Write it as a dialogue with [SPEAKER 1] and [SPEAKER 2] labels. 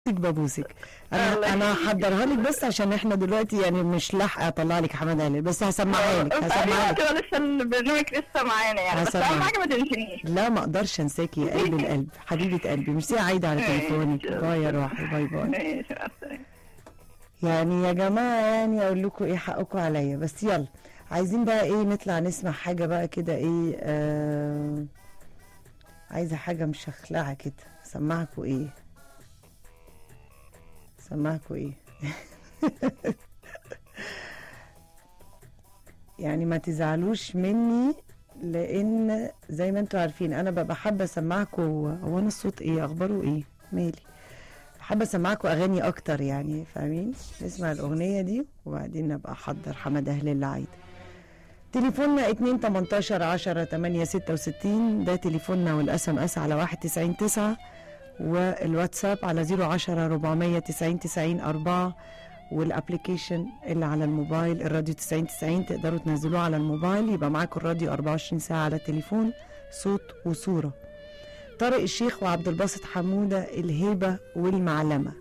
[SPEAKER 1] ببوسك انا
[SPEAKER 2] الله
[SPEAKER 1] انا
[SPEAKER 2] يخليك.
[SPEAKER 1] هحضرها لك بس عشان احنا دلوقتي يعني مش لاحقه اطلع لك حماده هلال بس هسمعها لك هسمعها
[SPEAKER 2] تقريبا
[SPEAKER 1] لك
[SPEAKER 2] كده لسه البرنامج لسه معانا يعني بس
[SPEAKER 1] هسمع.
[SPEAKER 2] اهم حاجه ما تنسينيش
[SPEAKER 1] لا ما اقدرش انساكي يا قلب القلب حبيبه قلبي ميرسي يا عايده على تليفونك باي يا روحي باي باي
[SPEAKER 2] ماشي مع السلامة.
[SPEAKER 1] يعني يا جماعه يعني اقول لكم ايه حقكم عليا بس يلا عايزين بقى ايه نطلع نسمع حاجه بقى كده ايه آه عايزه حاجه مشخلعه كده سمعكوا ايه سمعكوا ايه يعني ما تزعلوش مني لان زي ما انتوا عارفين انا ببقى حابه اسمعكم هو انا الصوت ايه اخباره ايه مالي حابه اسمعكم اغاني اكتر يعني فاهمين نسمع الاغنيه دي وبعدين نبقى احضر حماده هلال عايده تليفوننا 2 18 10 8 66 ده تليفوننا والاس ام اس على 199 والواتساب على 010 490 90 4 والابلكيشن اللي على الموبايل الراديو 90 90 تقدروا تنزلوه على الموبايل يبقى معاكم الراديو 24 ساعه على التليفون صوت وصوره طارق الشيخ وعبد الباسط حموده الهيبه والمعلمه